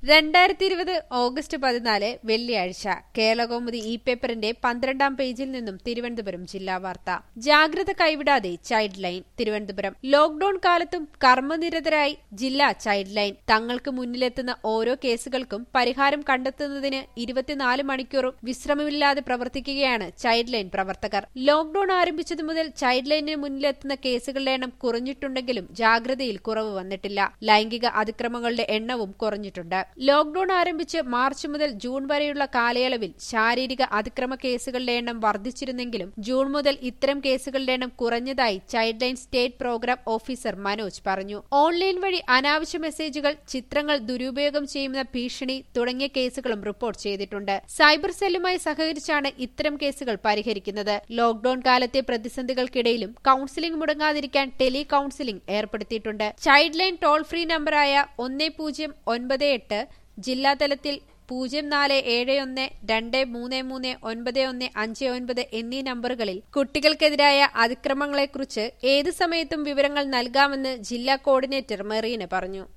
രണ്ടായിരത്തി ഇരുപത് ഓഗസ്റ്റ് പതിനാല് വെള്ളിയാഴ്ച കേരളകൗമുദി ഇ പേപ്പറിന്റെ പന്ത്രണ്ടാം പേജിൽ നിന്നും തിരുവനന്തപുരം ജില്ലാ വാർത്ത ജാഗ്രത കൈവിടാതെ ചൈൽഡ് ലൈൻ തിരുവനന്തപുരം ലോക്ഡൌൺ കാലത്തും കർമ്മനിരതരായി ജില്ലാ ചൈൽഡ് ലൈൻ തങ്ങൾക്ക് മുന്നിലെത്തുന്ന ഓരോ കേസുകൾക്കും പരിഹാരം കണ്ടെത്തുന്നതിന് ഇരുപത്തിനാല് മണിക്കൂറും വിശ്രമമില്ലാതെ പ്രവർത്തിക്കുകയാണ് ചൈൽഡ് ലൈൻ പ്രവർത്തകർ ലോക്ഡൌൺ ആരംഭിച്ചതു മുതൽ ചൈൽഡ് ലൈനിന് മുന്നിലെത്തുന്ന കേസുകളുടെ എണ്ണം കുറഞ്ഞിട്ടുണ്ടെങ്കിലും ജാഗ്രതയിൽ കുറവ് വന്നിട്ടില്ല ലൈംഗിക അതിക്രമങ്ങളുടെ എണ്ണവും കുറഞ്ഞിട്ടുണ്ട് ലോക്ഡൌൺ ആരംഭിച്ച് മാർച്ച് മുതൽ ജൂൺ വരെയുള്ള കാലയളവിൽ ശാരീരിക അതിക്രമ കേസുകളുടെ എണ്ണം വർദ്ധിച്ചിരുന്നെങ്കിലും ജൂൺ മുതൽ ഇത്തരം കേസുകളുടെ എണ്ണം കുറഞ്ഞതായി child line state programme officer Manoj പറഞ്ഞു ഓൺലൈൻ വഴി അനാവശ്യ മെസ്സേജുകൾ ചിത്രങ്ങൾ ദുരുപയോഗം ചെയ്യുന്ന ഭീഷണി തുടങ്ങിയ കേസുകളും റിപ്പോർട്ട് ചെയ്തിട്ടുണ്ട് സൈബർ സെല്ലുമായി സഹകരിച്ചാണ് ഇത്തരം കേസുകൾ പരിഹരിക്കുന്നത് ലോക്ഡൌൺ കാലത്തെ പ്രതിസന്ധികൾക്കിടയിലും കൌൺസിലിംഗ് മുടങ്ങാതിരിക്കാൻ ടെലി കൌൺസിലിംഗ് ഏർപ്പെടുത്തിയിട്ടുണ്ട് ചൈൽഡ് ലൈൻ ടോൾ ഫ്രീ നമ്പറായ ഒന്ന് പൂജ്യം ഒൻപത് എട്ട് ജില്ലാതലത്തിൽ പൂജ്യം നാല് ഏഴ് ഒന്ന് രണ്ട് മൂന്ന് മൂന്ന് ഒൻപത് ഒന്ന് അഞ്ച് ഒൻപത് എന്നീ നമ്പറുകളിൽ കുട്ടികൾക്കെതിരായ അതിക്രമങ്ങളെക്കുറിച്ച് ഏത് സമയത്തും വിവരങ്ങൾ നൽകാമെന്ന് ജില്ലാ കോർഡിനേറ്റർ മെറീന പറഞ്ഞു